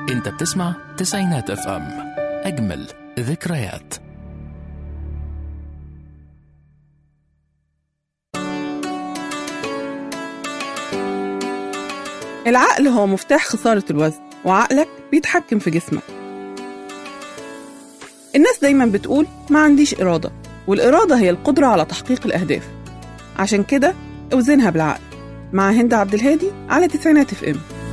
انت بتسمع تسعينات اف ام اجمل ذكريات العقل هو مفتاح خسارة الوزن وعقلك بيتحكم في جسمك الناس دايما بتقول ما عنديش إرادة والإرادة هي القدرة على تحقيق الأهداف عشان كده اوزنها بالعقل مع هند عبد الهادي على تسعينات اف ام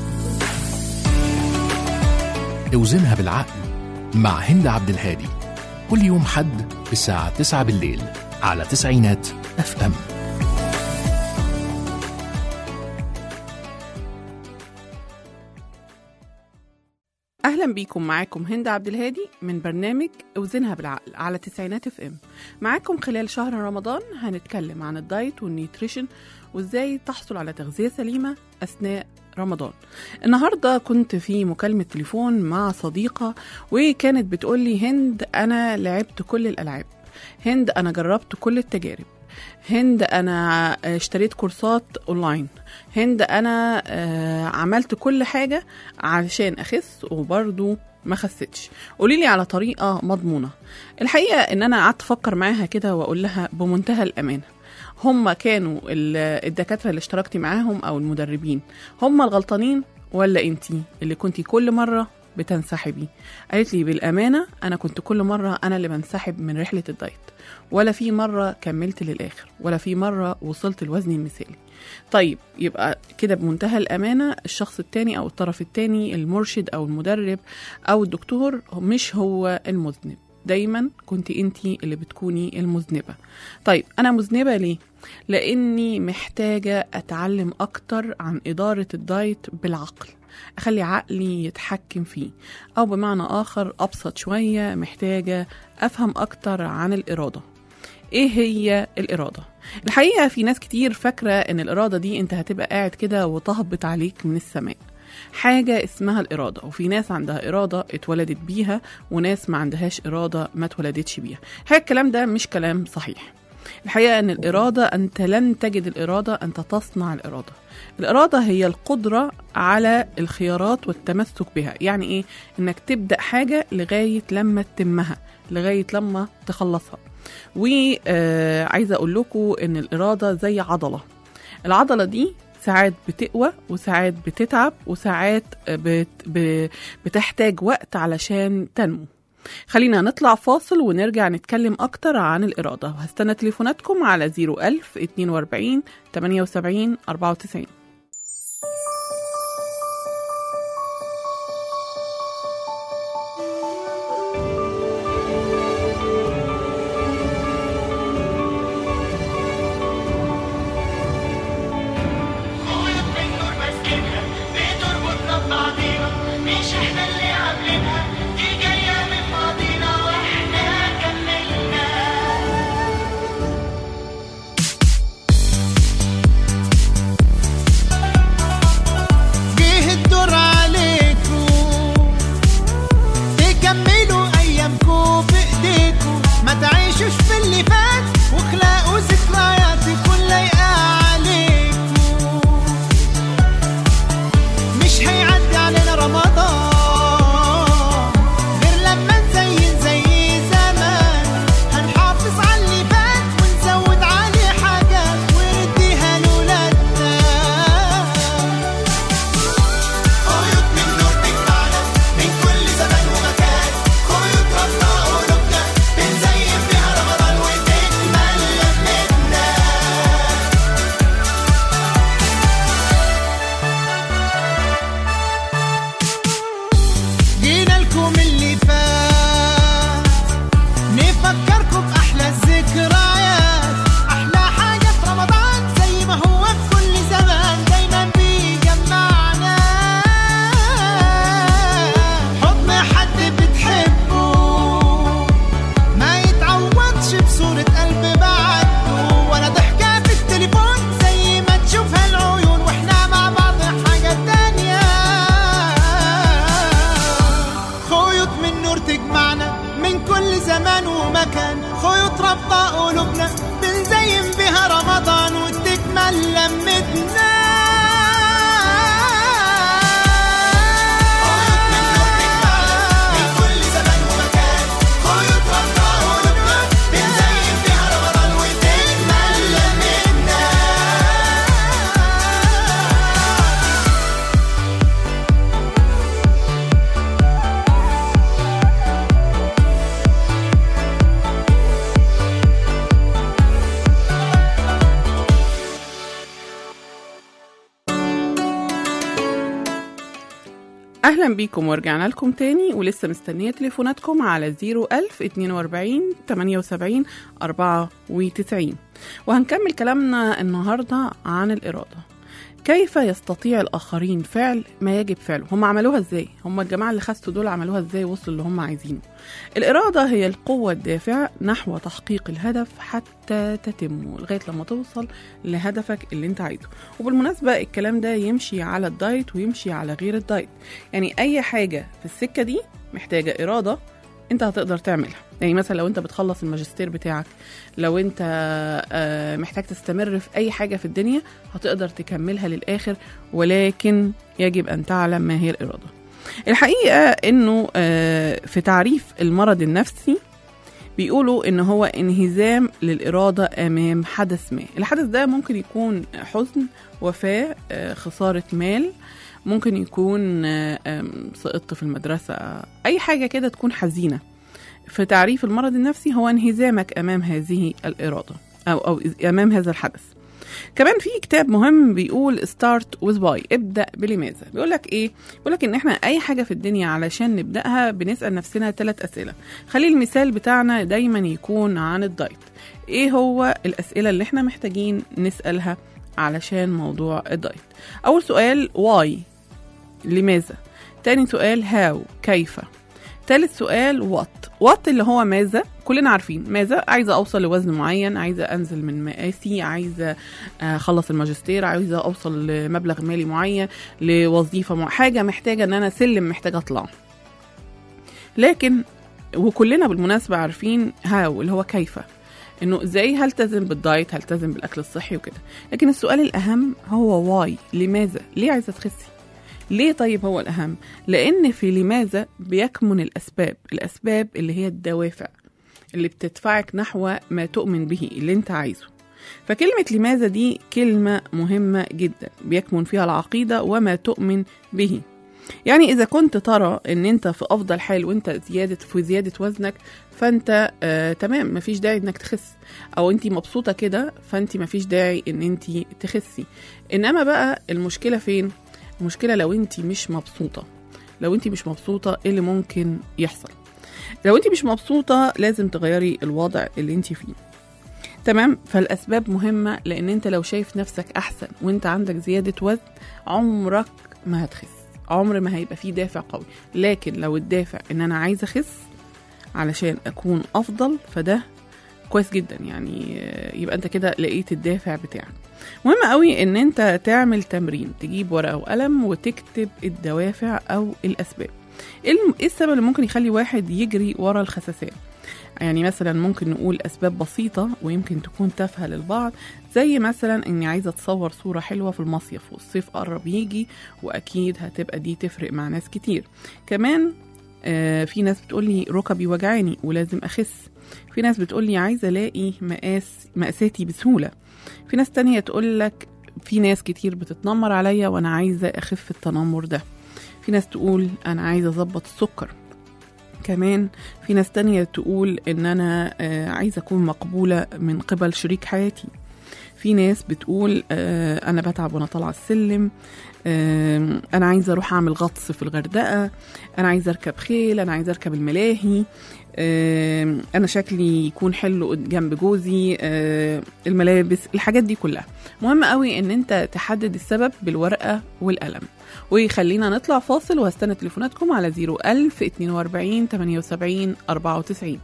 اوزنها بالعقل مع هند عبد الهادي كل يوم حد الساعة 9 بالليل على تسعينات اف ام اهلا بيكم معاكم هند عبد الهادي من برنامج اوزنها بالعقل على تسعينات اف ام معاكم خلال شهر رمضان هنتكلم عن الدايت والنيوتريشن وازاي تحصل على تغذيه سليمه اثناء رمضان النهارده كنت في مكالمه تليفون مع صديقه وكانت بتقول لي هند انا لعبت كل الالعاب هند انا جربت كل التجارب هند انا اشتريت كورسات اونلاين هند انا آه، عملت كل حاجه علشان اخس وبرضو ما خستش قولي لي على طريقه مضمونه الحقيقه ان انا قعدت افكر معاها كده واقول لها بمنتهى الامانه هم كانوا ال- الدكاتره اللي اشتركتي معاهم او المدربين هم الغلطانين ولا انتي اللي كنتي كل مره بتنسحبي قالت لي بالامانه انا كنت كل مره انا اللي بنسحب من رحله الدايت ولا في مره كملت للاخر ولا في مره وصلت لوزني المثالي طيب يبقى كده بمنتهى الامانه الشخص التاني او الطرف التاني المرشد او المدرب او الدكتور مش هو المذنب دايما كنت انتي اللي بتكوني المذنبه طيب انا مذنبه ليه لاني محتاجه اتعلم اكتر عن اداره الدايت بالعقل اخلي عقلي يتحكم فيه او بمعنى اخر ابسط شويه محتاجه افهم اكتر عن الاراده ايه هي الاراده الحقيقه في ناس كتير فاكره ان الاراده دي انت هتبقى قاعد كده وتهبط عليك من السماء حاجة اسمها الإرادة وفي ناس عندها إرادة اتولدت بيها وناس ما عندهاش إرادة ما اتولدتش بيها هذا الكلام ده مش كلام صحيح الحقيقة أن الإرادة أنت لن تجد الإرادة أنت تصنع الإرادة الإرادة هي القدرة على الخيارات والتمسك بها يعني إيه؟ إنك تبدأ حاجة لغاية لما تتمها لغاية لما تخلصها وعايزة أقول لكم إن الإرادة زي عضلة العضلة دي ساعات بتقوى وساعات بتتعب وساعات بت ب- بتحتاج وقت علشان تنمو خلينا نطلع فاصل ونرجع نتكلم أكتر عن الإرادة وهستنى تليفوناتكم على 01000 42 78 94 خيوط من نور ماسكينها بتربطنا ببعضينا مش احنا اللي عاملينها دي جاية من ماضينا واحنا كملنا اهلا بيكم ورجعنا لكم تاني ولسه مستنيه تليفوناتكم على 01000 42 78 94 وهنكمل كلامنا النهارده عن الاراده كيف يستطيع الاخرين فعل ما يجب فعله هم عملوها ازاي هم الجماعه اللي خستوا دول عملوها ازاي وصلوا اللي هم عايزينه الاراده هي القوه الدافعه نحو تحقيق الهدف حتى تتمه لغايه لما توصل لهدفك اللي انت عايزه وبالمناسبه الكلام ده يمشي على الدايت ويمشي على غير الدايت يعني اي حاجه في السكه دي محتاجه اراده انت هتقدر تعملها يعني مثلا لو انت بتخلص الماجستير بتاعك لو انت آه، محتاج تستمر في اي حاجه في الدنيا هتقدر تكملها للاخر ولكن يجب ان تعلم ما هي الاراده الحقيقه انه آه، في تعريف المرض النفسي بيقولوا ان هو انهزام للاراده امام حدث ما الحدث ده ممكن يكون حزن وفاه آه، خساره مال ممكن يكون آه، آم، سقطت في المدرسه اي حاجه كده تكون حزينه في تعريف المرض النفسي هو انهزامك امام هذه الاراده او او امام هذا الحدث كمان في كتاب مهم بيقول ستارت وذ باي ابدا بلماذا بيقول لك ايه بيقول لك ان احنا اي حاجه في الدنيا علشان نبداها بنسال نفسنا ثلاث اسئله خلي المثال بتاعنا دايما يكون عن الدايت ايه هو الاسئله اللي احنا محتاجين نسالها علشان موضوع الدايت اول سؤال واي لماذا تاني سؤال هاو كيف ثالث سؤال وات وات اللي هو ماذا كلنا عارفين ماذا عايزه اوصل لوزن معين عايزه انزل من مقاسي عايزه اخلص الماجستير عايزه اوصل لمبلغ مالي معين لوظيفه مع... حاجه محتاجه ان انا سلم محتاجه اطلعه لكن وكلنا بالمناسبه عارفين هاو اللي هو كيف انه ازاي هلتزم بالدايت هلتزم بالاكل الصحي وكده لكن السؤال الاهم هو واي لماذا ليه عايزه تخسي ليه طيب هو الأهم؟ لأن في لماذا بيكمن الأسباب الأسباب اللي هي الدوافع اللي بتدفعك نحو ما تؤمن به اللي انت عايزه فكلمة لماذا دي كلمة مهمة جدا بيكمن فيها العقيدة وما تؤمن به يعني إذا كنت ترى إن أنت في أفضل حال وأنت زيادة في زيادة وزنك فأنت آه تمام مفيش داعي إنك تخس أو أنت مبسوطة كده فأنت مفيش داعي إن أنت تخسي إنما بقى المشكلة فين؟ المشكله لو انت مش مبسوطه لو انت مش مبسوطه ايه اللي ممكن يحصل لو انت مش مبسوطه لازم تغيري الوضع اللي انت فيه تمام فالاسباب مهمه لان انت لو شايف نفسك احسن وانت عندك زياده وزن عمرك ما هتخس عمر ما هيبقى فيه دافع قوي لكن لو الدافع ان انا عايزه اخس علشان اكون افضل فده كويس جدا يعني يبقى انت كده لقيت الدافع بتاعك مهم قوي ان انت تعمل تمرين تجيب ورقه وقلم وتكتب الدوافع او الاسباب ايه الم- إيه السبب اللي ممكن يخلي واحد يجري ورا الخسسان يعني مثلا ممكن نقول اسباب بسيطه ويمكن تكون تافهه للبعض زي مثلا اني عايزه اتصور صوره حلوه في المصيف والصيف قرب يجي واكيد هتبقى دي تفرق مع ناس كتير كمان آه في ناس بتقولي ركبي وجعاني ولازم اخس في ناس بتقولي عايزه الاقي مقاس مقاساتي بسهوله في ناس تانية تقول لك في ناس كتير بتتنمر عليا وانا عايزه اخف التنمر ده في ناس تقول انا عايزه اظبط السكر كمان في ناس تانية تقول ان انا آه، عايزه اكون مقبوله من قبل شريك حياتي في ناس بتقول آه، انا بتعب وانا طالعه السلم آه، انا عايزه اروح اعمل غطس في الغردقه انا عايزه اركب خيل انا عايزه اركب الملاهي آه، انا شكلي يكون حلو قد- جنب جوزي آه، الملابس الحاجات دي كلها مهم قوي ان انت تحدد السبب بالورقه والقلم وخلينا نطلع فاصل وهستنى تليفوناتكم على 01000 42 78 94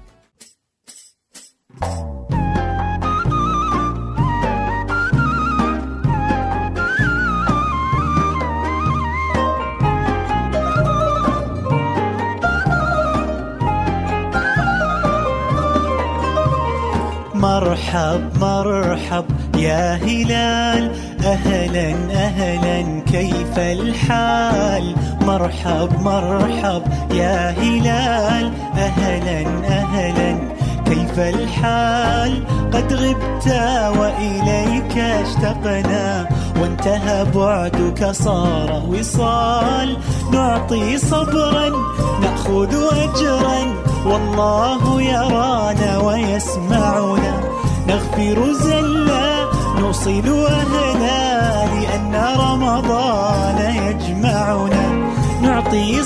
مرحب مرحب يا هلال أهلا أهلا كيف الحال مرحب مرحب يا هلال أهلا أهلا كيف الحال قد غبت وإليك اشتقنا وانتهى بعدك صار وصال نعطي صبرا نأخذ أجرا والله يرانا ويسمعنا نغفر زلا نوصل أهلا لأن رمضان يجمعنا نعطي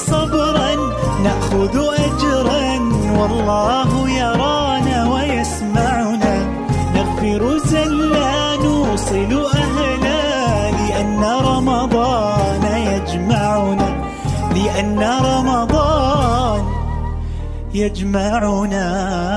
نأخذ أجرا والله يرانا ويسمعنا نغفر زلا نوصل أهلا لأن رمضان يجمعنا لأن رمضان يجمعنا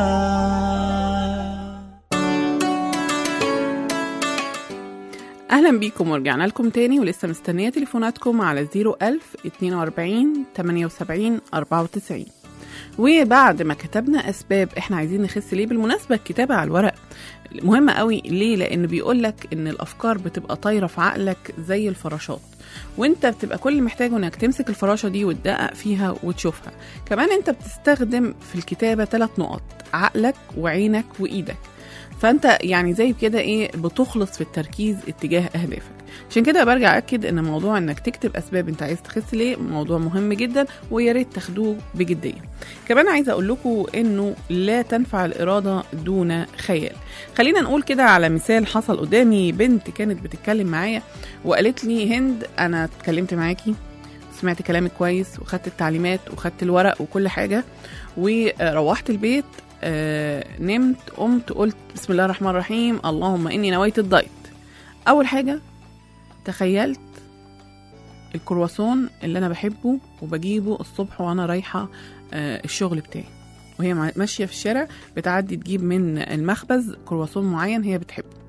اهلا بيكم ورجعنا لكم تاني ولسه مستنيه تليفوناتكم على 01000 42 78 94 وبعد ما كتبنا اسباب احنا عايزين نخس ليه بالمناسبه الكتابه على الورق مهمه قوي ليه لان بيقول لك ان الافكار بتبقى طايره في عقلك زي الفراشات وانت بتبقى كل اللي محتاجه انك تمسك الفراشه دي وتدقق فيها وتشوفها كمان انت بتستخدم في الكتابه ثلاث نقط عقلك وعينك وايدك فانت يعني زي كده ايه بتخلص في التركيز اتجاه اهدافك عشان كده برجع اكد ان موضوع انك تكتب اسباب انت عايز تخس ليه موضوع مهم جدا ويا ريت تاخدوه بجديه كمان عايزه اقول لكم انه لا تنفع الاراده دون خيال خلينا نقول كده على مثال حصل قدامي بنت كانت بتتكلم معايا وقالت لي هند انا اتكلمت معاكي سمعت كلامك كويس وخدت التعليمات وخدت الورق وكل حاجه وروحت البيت آه نمت قمت قلت بسم الله الرحمن الرحيم اللهم اني نويت الدايت اول حاجه تخيلت الكرواسون اللي انا بحبه وبجيبه الصبح وانا رايحه آه الشغل بتاعي وهي مع- ماشيه في الشارع بتعدي تجيب من المخبز كرواسون معين هي بتحبه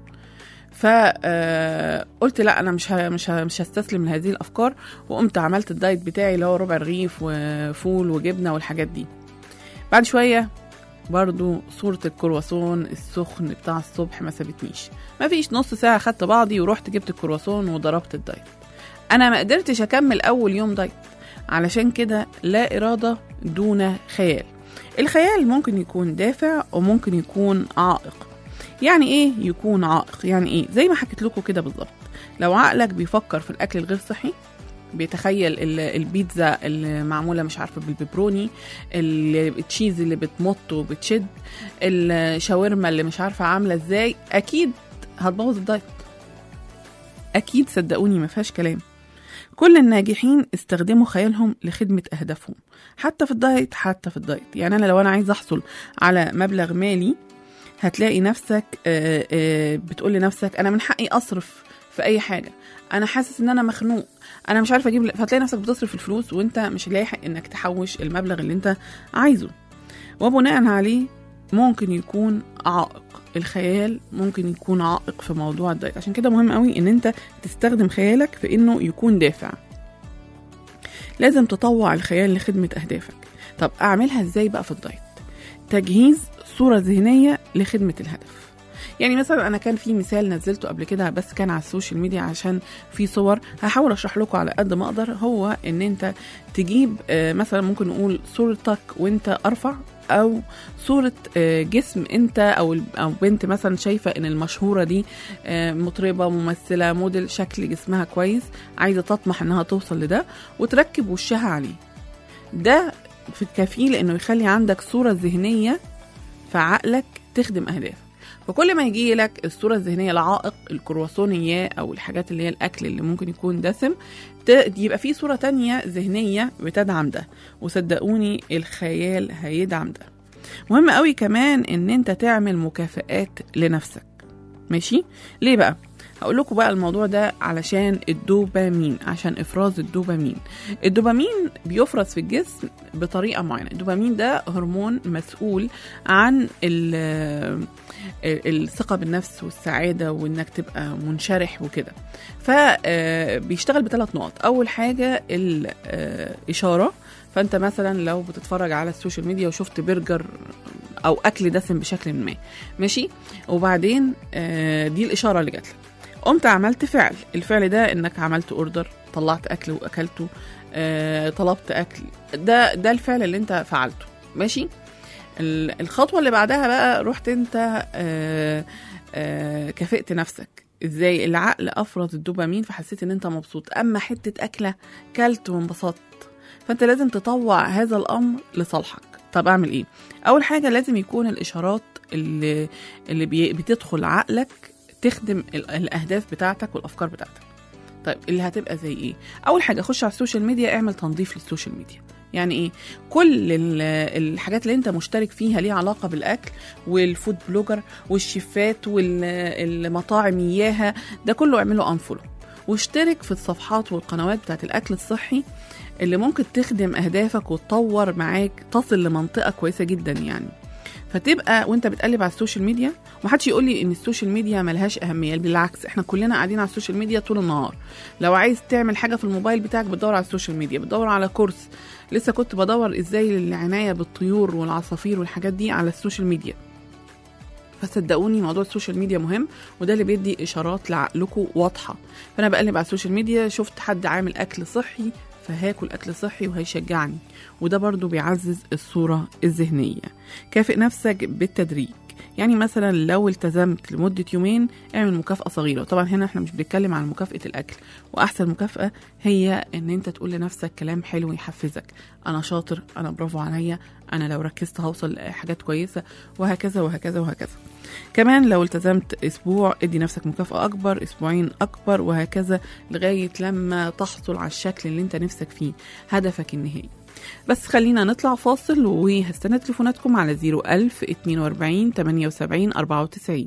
فقلت لا انا مش ه- مش ه- مش هستسلم لهذه الافكار وقمت عملت الدايت بتاعي اللي هو ربع رغيف وفول وجبنه والحاجات دي بعد شويه برضو صورة الكرواسون السخن بتاع الصبح ما سابتنيش ما فيش نص ساعة خدت بعضي ورحت جبت الكرواسون وضربت الدايت أنا ما قدرتش أكمل أول يوم دايت علشان كده لا إرادة دون خيال الخيال ممكن يكون دافع وممكن يكون عائق يعني ايه يكون عائق يعني ايه زي ما حكيت لكم كده بالظبط لو عقلك بيفكر في الاكل الغير صحي بيتخيل ال- البيتزا اللي معموله مش عارفه بالبيبروني ال- التشيز اللي بتمط وبتشد الشاورما اللي مش عارفه عامله ازاي اكيد هتبوظ الدايت اكيد صدقوني ما فيهاش كلام كل الناجحين استخدموا خيالهم لخدمة أهدافهم حتى في الدايت حتى في الدايت يعني أنا لو أنا عايز أحصل على مبلغ مالي هتلاقي نفسك آه، آه، بتقول لنفسك أنا من حقي أصرف في أي حاجة أنا حاسس إن أنا مخنوق أنا مش عارفة أجيب فهتلاقي نفسك بتصرف الفلوس وأنت مش لاحق إنك تحوش المبلغ اللي أنت عايزه وبناء عليه ممكن يكون عائق الخيال ممكن يكون عائق في موضوع الدايت عشان كده مهم قوي ان انت تستخدم خيالك في انه يكون دافع لازم تطوع الخيال لخدمة أهدافك طب أعملها إزاي بقى في الدايت تجهيز صورة ذهنية لخدمة الهدف يعني مثلا انا كان في مثال نزلته قبل كده بس كان على السوشيال ميديا عشان في صور هحاول اشرح لكم على قد ما اقدر هو ان انت تجيب آه، مثلا ممكن نقول صورتك وانت ارفع او صورة آه، جسم انت او ال- او بنت مثلا شايفة ان المشهورة دي آه، مطربة ممثلة موديل شكل جسمها كويس عايزة تطمح انها توصل لده وتركب وشها عليه ده في كفيل انه يخلي عندك صورة ذهنية في عقلك تخدم اهدافك فكل ما يجي لك الصورة الذهنية العائق الكرواسونية أو الحاجات اللي هي الأكل اللي ممكن يكون دسم ت- يبقى في صورة تانية ذهنية بتدعم ده وصدقوني الخيال هيدعم ده مهم قوي كمان ان انت تعمل مكافآت لنفسك ماشي ليه بقى هقول لكم بقى الموضوع ده علشان الدوبامين عشان افراز الدوبامين الدوبامين بيفرز في الجسم بطريقه معينه الدوبامين ده هرمون مسؤول عن ال- الثقه بالنفس والسعاده وانك تبقى منشرح وكده فبيشتغل بثلاث نقط اول حاجه الاشاره فانت مثلا لو بتتفرج على السوشيال ميديا وشفت برجر او اكل دسم بشكل ما ماشي وبعدين آه، دي الاشاره اللي جات لك قمت عملت فعل الفعل ده انك عملت اوردر طلعت اكل واكلته آه، طلبت اكل ده ده الفعل اللي انت فعلته ماشي ال- الخطوه اللي بعدها بقى رحت انت آه، آه، كافئت نفسك ازاي العقل افرز الدوبامين فحسيت ان انت مبسوط اما حته اكله كلت وانبسطت فانت لازم تطوع هذا الامر لصالحك طب اعمل ايه اول حاجه لازم يكون الاشارات اللي اللي بي- بتدخل عقلك تخدم ال- الاهداف بتاعتك والافكار بتاعتك طيب اللي هتبقى زي ايه اول حاجه خش على السوشيال ميديا اعمل تنظيف للسوشيال ميديا يعني ايه كل ال- الحاجات اللي انت مشترك فيها ليها علاقه بالاكل والفود بلوجر والشيفات والمطاعم اياها ده كله اعمله انفولو واشترك في الصفحات والقنوات بتاعت الاكل الصحي اللي ممكن تخدم اهدافك وتطور معاك تصل لمنطقه كويسه جدا يعني فتبقى وانت بتقلب على السوشيال ميديا ومحدش يقول لي ان السوشيال ميديا ملهاش اهميه بالعكس احنا كلنا قاعدين على السوشيال ميديا طول النهار لو عايز تعمل حاجه في الموبايل بتاعك بتدور على السوشيال ميديا بتدور على كورس لسه كنت بدور ازاي العنايه بالطيور والعصافير والحاجات دي على السوشيال ميديا فصدقوني موضوع السوشيال ميديا مهم وده اللي بيدي اشارات لعقلكم واضحه فانا بقلب على السوشيال ميديا شفت حد عامل اكل صحي فهاكل اكل صحي وهيشجعني وده برضو بيعزز الصوره الذهنيه كافئ نفسك بالتدريج يعني مثلا لو التزمت لمدة يومين اعمل مكافأة صغيرة طبعا هنا احنا مش بنتكلم عن مكافأة الأكل وأحسن مكافأة هي إن أنت تقول لنفسك كلام حلو يحفزك أنا شاطر أنا برافو عليا أنا لو ركزت هوصل لحاجات كويسة وهكذا وهكذا وهكذا كمان لو التزمت اسبوع ادي نفسك مكافأة اكبر اسبوعين اكبر وهكذا لغاية لما تحصل على الشكل اللي انت نفسك فيه هدفك النهائي بس خلينا نطلع فاصل وهستنى تليفوناتكم على 01000 42 78 94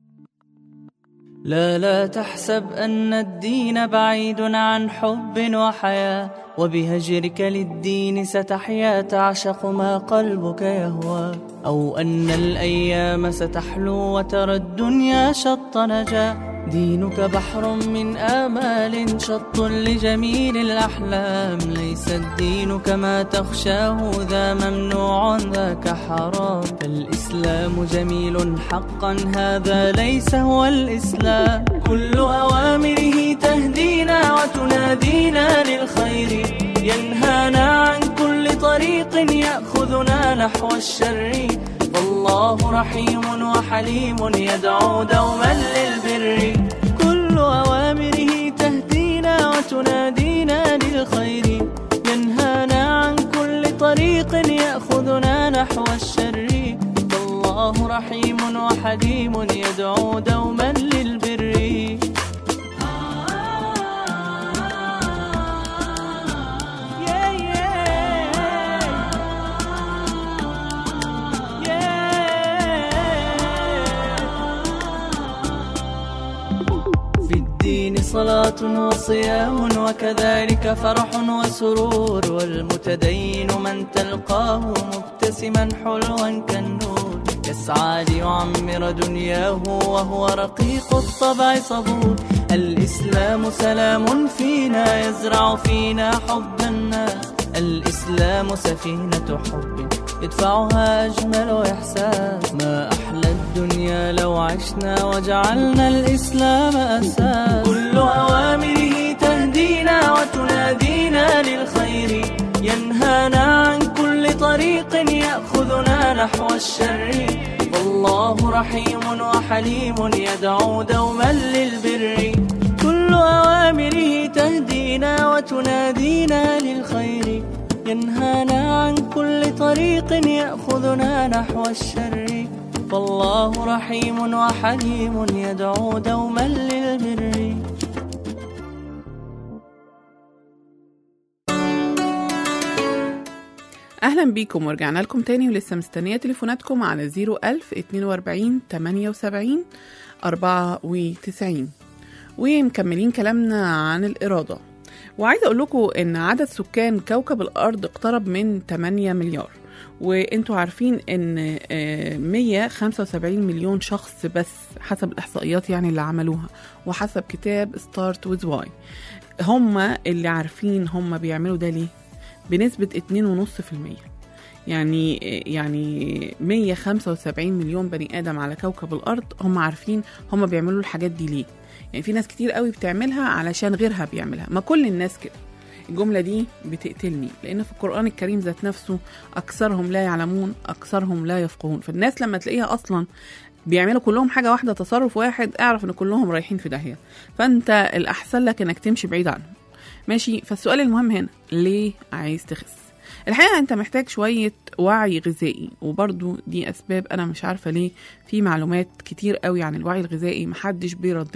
لا لا تحسب أن الدين بعيد عن حب وحياة وبهجرك للدين ستحيا تعشق ما قلبك يهوى أو أن الأيام ستحلو وترى الدنيا شط نجاة دينك بحر من آمال شط لجميل الأحلام ليس الدين كما تخشاه ذا ممنوع ذاك حرام فالإسلام جميل حقا هذا ليس هو الإسلام كل أوامره تهدينا وتنادينا للخير ينهانا عن كل طريق يأخذنا نحو الشر فالله رحيم وحليم يدعو دوما للبر كل أوامره تهدينا وتنادينا للخير ينهانا عن كل طريق يأخذنا نحو الشر فالله رحيم وحليم يدعو دوما للبر Yeah, yeah. في الدين صلاة وصيام وكذلك فرح وسرور والمتدين من تلقاه مبتسما حلوا كالنور يسعى ليعمر دنياه وهو رقيق الطبع صبور الإسلام سلام فينا يزرع فينا حب الناس الإسلام سفينة حب يدفعها أجمل إحساس ما أحلى الدنيا لو عشنا وجعلنا الإسلام أساس كل أوامره تهدينا وتنادينا للخير ينهانا عن كل طريق يأخذنا نحو الشر والله رحيم وحليم يدعو دوما للبر كل أوامره تهدينا وتنادينا للخير ينهانا عن كل طريق يأخذنا نحو الشر فالله رحيم وحليم يدعو دوما للبر اهلا بيكم ورجعنا لكم تاني ولسه مستنيه تليفوناتكم على 01000 42 78 94 ومكملين كلامنا عن الاراده وعايزه اقول لكم ان عدد سكان كوكب الارض اقترب من 8 مليار وانتوا عارفين ان آه، 175 مليون شخص بس حسب الاحصائيات يعني اللي عملوها وحسب كتاب ستارت ويز واي هم اللي عارفين هم بيعملوا ده ليه بنسبة 2.5% يعني يعني 175 مليون بني آدم على كوكب الأرض هم عارفين هم بيعملوا الحاجات دي ليه يعني في ناس كتير قوي بتعملها علشان غيرها بيعملها ما كل الناس كده الجملة دي بتقتلني لأن في القرآن الكريم ذات نفسه أكثرهم لا يعلمون أكثرهم لا يفقهون فالناس لما تلاقيها أصلا بيعملوا كلهم حاجة واحدة تصرف واحد اعرف ان كلهم رايحين في داهية فانت الأحسن لك انك تمشي بعيد عنهم ماشي فالسؤال المهم هنا ليه عايز تخس الحقيقة انت محتاج شوية وعي غذائي وبرضو دي اسباب انا مش عارفة ليه في معلومات كتير قوي عن الوعي الغذائي محدش بيرددها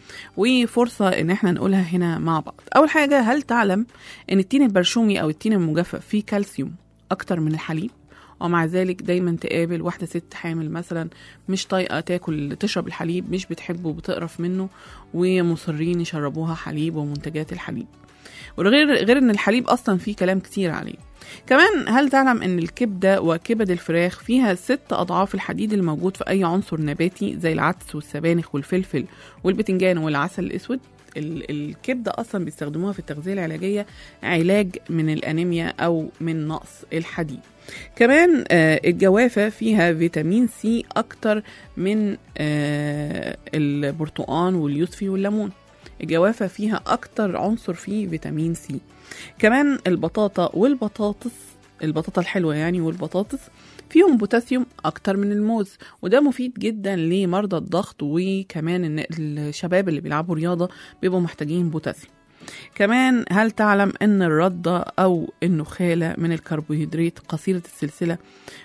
وفرصة ان احنا نقولها هنا مع بعض اول حاجة هل تعلم ان التين البرشومي او التين المجفف فيه كالسيوم اكتر من الحليب ومع ذلك دايما تقابل واحدة ست حامل مثلا مش طايقة تاكل تشرب الحليب مش بتحبه وبتقرف منه ومصرين يشربوها حليب ومنتجات الحليب وغير غير ان الحليب اصلا فيه كلام كتير عليه كمان هل تعلم ان الكبده وكبد الفراخ فيها ست اضعاف الحديد الموجود في اي عنصر نباتي زي العدس والسبانخ والفلفل والبتنجان والعسل الاسود ال- الكبده اصلا بيستخدموها في التغذيه العلاجيه علاج من الانيميا او من نقص الحديد كمان آه، الجوافه فيها فيتامين سي اكتر من آه، البرتقان واليوسفي والليمون الجوافه فيها اكتر عنصر فيه فيتامين سي كمان البطاطا والبطاطس البطاطا الحلوة يعني والبطاطس فيهم بوتاسيوم أكتر من الموز وده مفيد جدا لمرضى الضغط وكمان إن الشباب اللي بيلعبوا رياضة بيبقوا محتاجين بوتاسيوم كمان هل تعلم أن الردة أو النخالة من الكربوهيدرات قصيرة السلسلة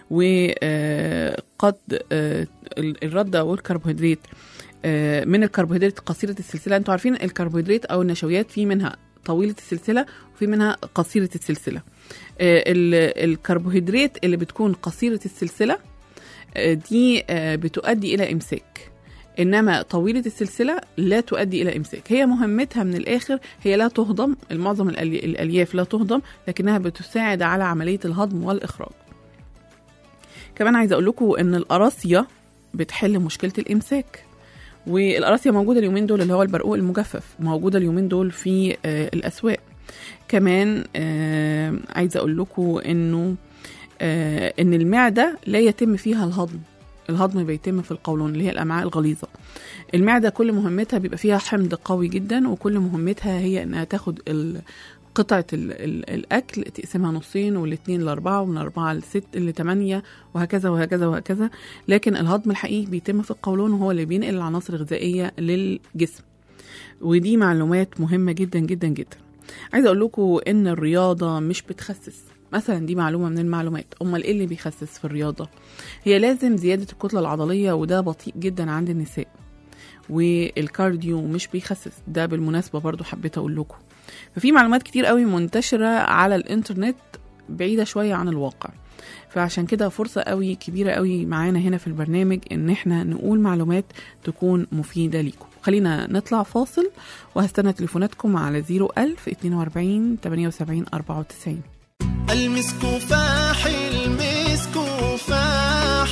وقد الردة والكربوهيدرات آه، من الكربوهيدرات قصيرة السلسلة انتوا عارفين الكربوهيدرات أو النشويات في منها طويلة السلسلة وفي منها قصيرة السلسلة آه، ال- الكربوهيدرات اللي بتكون قصيرة السلسلة آه، دي آه، بتؤدي إلى إمساك إنما طويلة السلسلة لا تؤدي إلى إمساك هي مهمتها من الآخر هي لا تهضم المعظم الألي- الألياف لا تهضم لكنها بتساعد على عملية الهضم والإخراج كمان عايزة أقول لكم إن القراصية بتحل مشكلة الإمساك والقراصية موجودة اليومين دول اللي هو البرقوق المجفف موجودة اليومين دول في آه، الأسواق كمان آه، عايزة أقول لكم إنه آه، إن المعدة لا يتم فيها الهضم الهضم بيتم في القولون اللي هي الأمعاء الغليظة المعدة كل مهمتها بيبقى فيها حمض قوي جدا وكل مهمتها هي إنها تاخد ال- قطعة ال ال الأكل تقسمها نصين والاتنين لأربعة ومن أربعة لست لتمانية وهكذا وهكذا وهكذا لكن الهضم الحقيقي بيتم في القولون وهو اللي بينقل العناصر الغذائية للجسم ودي معلومات مهمة جدا جدا جدا عايزة أقول لكم إن الرياضة مش بتخسس مثلا دي معلومة من المعلومات أمال إيه اللي بيخسس في الرياضة هي لازم زيادة الكتلة العضلية وده بطيء جدا عند النساء والكارديو مش بيخسس ده بالمناسبة برضو حبيت أقول لكم ففي معلومات كتير قوي منتشرة على الإنترنت بعيدة شوية عن الواقع فعشان كده فرصة قوي كبيرة قوي معانا هنا في البرنامج إن احنا نقول معلومات تكون مفيدة ليكم خلينا نطلع فاصل وهستنى تليفوناتكم على 01000 42 78 94 المسك فاح المسك فاح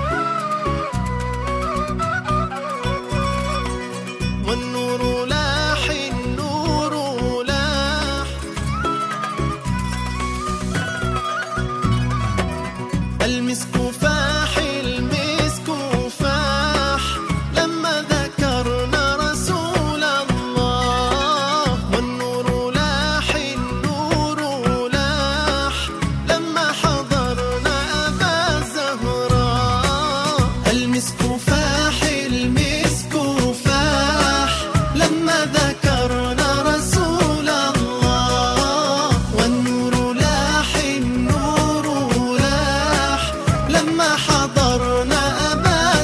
والنور لاح النور لاح المسك فاح المسك فاح لما ذكرنا رسول الله والنور لاح النور لاح لما حضرنا أبا زهراء المسك فاح المسك فاح لما ذكرنا رسول الله والنور لاح النور لاح لما حضرنا أبا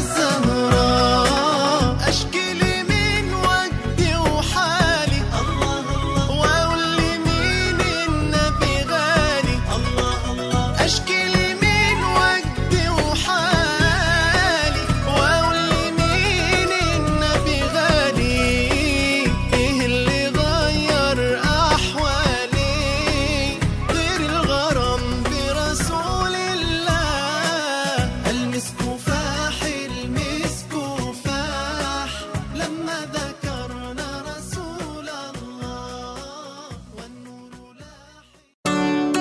زهراء أشكي لي من وجدي وحالي الله الله وأقول لي مين النبي غالي الله الله أشكي لي من وجدي وحالي وأقول لي مين النبي غالي إيه اللي غير أحوالي غير الغرام برسول الله المسك فاح المسك فاح لما ذكرنا رسول الله والنور لاح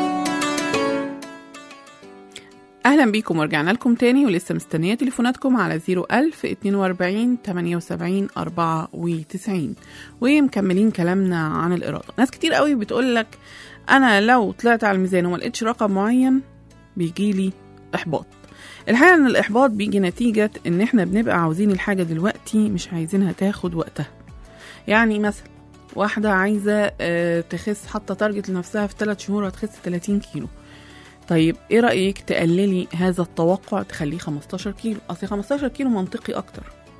اهلا بيكم ورجعنا لكم تاني ولسه مستنيه تليفوناتكم على 01000 42 78 94 ومكملين كلامنا عن الاراده ناس كتير قوي بتقول لك انا لو طلعت على الميزان وما لقيتش رقم معين بيجي لي احباط الحقيقه ان الاحباط بيجي نتيجه ان احنا بنبقى عاوزين الحاجه دلوقتي مش عايزينها تاخد وقتها يعني مثلا واحده عايزه آه، تخس حاطه تارجت لنفسها في 3 شهور هتخس 30 كيلو طيب ايه رأيك تقللي هذا التوقع تخليه 15 كيلو اصل 15 كيلو منطقي اكتر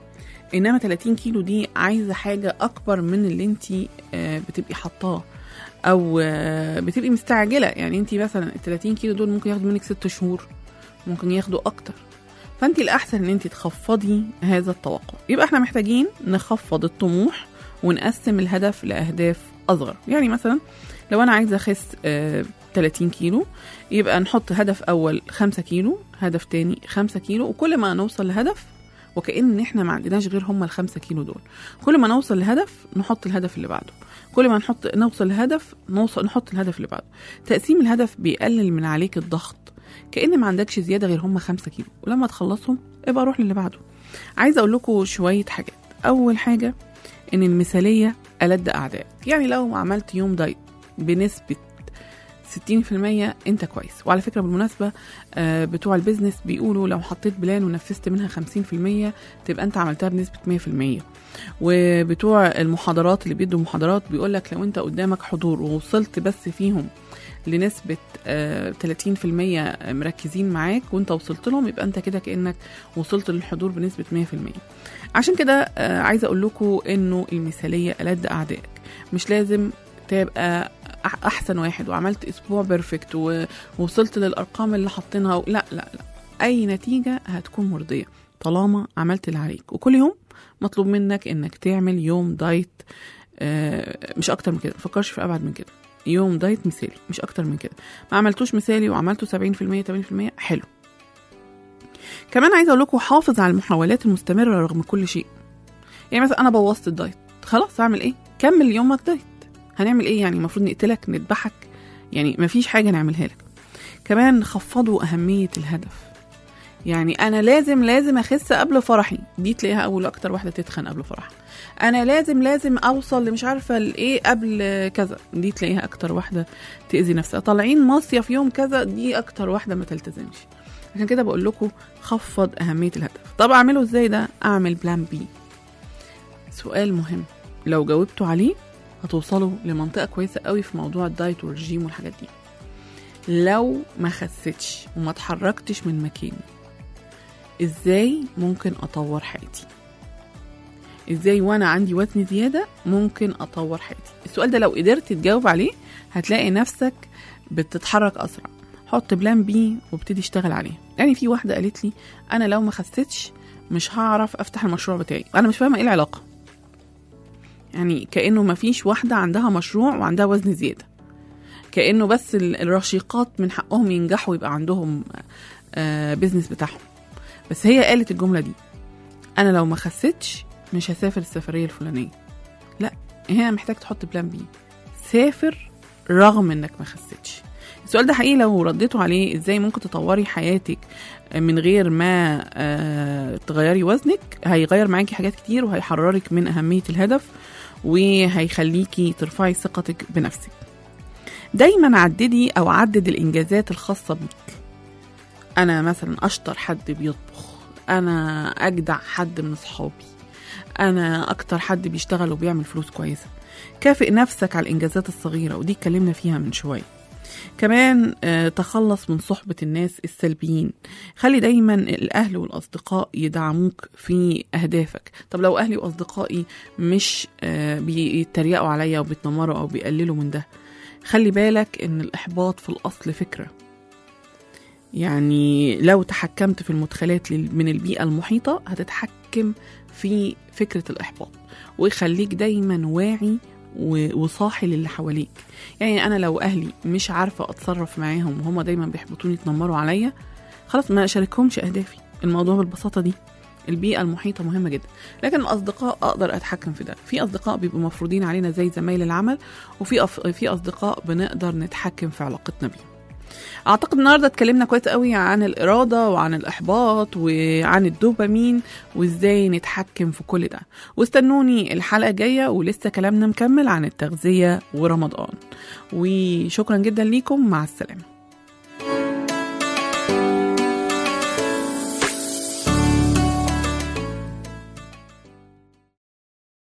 انما 30 كيلو دي عايزه حاجه اكبر من اللي انت بتبقي حطاه او آه، بتبقي مستعجله يعني انت مثلا ال 30 كيلو دول ممكن ياخدوا منك 6 شهور ممكن ياخدوا اكتر فانت الاحسن ان انت تخفضي هذا التوقع يبقى احنا محتاجين نخفض الطموح ونقسم الهدف لاهداف اصغر يعني مثلا لو انا عايزه اخس آه، 30 كيلو يبقى نحط هدف اول 5 كيلو هدف تاني 5 كيلو وكل ما نوصل لهدف وكأن احنا ما عندناش غير هم الخمسة كيلو دول كل ما نوصل لهدف نحط الهدف اللي بعده كل ما نحط نوصل لهدف نوصل نحط الهدف اللي بعده تقسيم الهدف بيقلل من عليك الضغط كأن ما عندكش زيادة غير هم خمسة كيلو ولما تخلصهم ابقى روح للي بعده عايزة اقول لكم شوية حاجات اول حاجة ان المثالية ألد أعدائك يعني لو عملت يوم دايت بنسبة 60% انت كويس وعلى فكره بالمناسبه آه، بتوع البيزنس بيقولوا لو حطيت بلان ونفذت منها 50% تبقى انت عملتها بنسبه 100% وبتوع المحاضرات اللي بيدوا محاضرات بيقول لك لو انت قدامك حضور ووصلت بس فيهم لنسبة آه، 30% مركزين معاك وانت وصلت لهم يبقى انت كده كأنك وصلت للحضور بنسبة 100% عشان كده آه، عايزة اقول لكم انه المثالية ألد اعدائك مش لازم تبقى أح- احسن واحد وعملت اسبوع بيرفكت و- ووصلت للارقام اللي حاطينها و... لا لا لا اي نتيجه هتكون مرضيه طالما عملت اللي عليك وكل يوم مطلوب منك انك تعمل يوم دايت آه، مش اكتر من كده مفكرش في ابعد من كده يوم دايت مثالي مش اكتر من كده ما عملتوش مثالي وعملته 70% 80% حلو كمان عايزه اقول لكم حافظ على المحاولات المستمره رغم كل شيء يعني مثلا انا بوظت الدايت خلاص اعمل ايه كمل يومك دايت هنعمل ايه يعني المفروض نقتلك نذبحك يعني مفيش حاجه نعملها لك كمان خفضوا اهميه الهدف يعني انا لازم لازم اخس قبل فرحي دي تلاقيها اول اكتر واحده تتخن قبل فرحها انا لازم لازم اوصل لمش عارفه لايه قبل كذا دي تلاقيها اكتر واحده تاذي نفسها طالعين مصيف يوم كذا دي اكتر واحده ما تلتزمش عشان كده بقول لكم خفض اهميه الهدف طب اعمله ازاي ده اعمل بلان بي سؤال مهم لو جاوبتوا عليه هتوصلوا لمنطقه كويسه قوي في موضوع الدايت والرجيم والحاجات دي لو ما خسيتش وما اتحركتش من مكاني ازاي ممكن اطور حياتي ازاي وانا عندي وزن زياده ممكن اطور حياتي السؤال ده لو قدرت تجاوب عليه هتلاقي نفسك بتتحرك اسرع حط بلان بي وابتدي اشتغل عليه يعني في واحده قالت لي انا لو ما خسيتش مش هعرف افتح المشروع بتاعي انا مش فاهمه ايه العلاقه يعني كانه ما فيش واحده عندها مشروع وعندها وزن زياده كانه بس ال- الرشيقات من حقهم ينجحوا يبقى عندهم آه بيزنس بتاعهم بس هي قالت الجمله دي انا لو ما خسيتش مش هسافر السفريه الفلانيه لا هنا محتاج تحط بلان بي سافر رغم انك ما خسيتش السؤال ده حقيقي لو رديتوا عليه ازاي ممكن تطوري حياتك من غير ما آه، تغيري وزنك هيغير معاكي حاجات كتير وهيحررك من أهمية الهدف وهيخليكي ترفعي ثقتك بنفسك دايما عددي أو عدد الإنجازات الخاصة بيك أنا مثلا أشطر حد بيطبخ أنا أجدع حد من صحابي أنا أكتر حد بيشتغل وبيعمل فلوس كويسة كافئ نفسك على الإنجازات الصغيرة ودي اتكلمنا فيها من شوية كمان آه، تخلص من صحبة الناس السلبيين خلي دايما الأهل والأصدقاء يدعموك في أهدافك طب لو أهلي وأصدقائي مش آه، بيتريقوا عليا وبيتنمروا أو بيقللوا من ده خلي بالك إن الإحباط في الأصل فكرة يعني لو تحكمت في المدخلات لل- من البيئة المحيطة هتتحكم في فكرة الإحباط ويخليك دايما واعي و- وصاحي للي حواليك يعني انا لو اهلي مش عارفه اتصرف معاهم وهما دايما بيحبطوني يتنمروا عليا خلاص ما اشاركهمش اهدافي الموضوع بالبساطه دي البيئة المحيطة مهمة جدا لكن الأصدقاء أقدر أتحكم في ده في أصدقاء بيبقوا مفروضين علينا زي زمايل العمل وفي أف... في أصدقاء بنقدر نتحكم في علاقتنا بيهم أعتقد النهاردة اتكلمنا كويس قوي عن الإرادة وعن الإحباط وعن الدوبامين وإزاي نتحكم في كل ده واستنوني الحلقة الجاية ولسه كلامنا مكمل عن التغذية ورمضان وشكرا جدا ليكم مع السلامة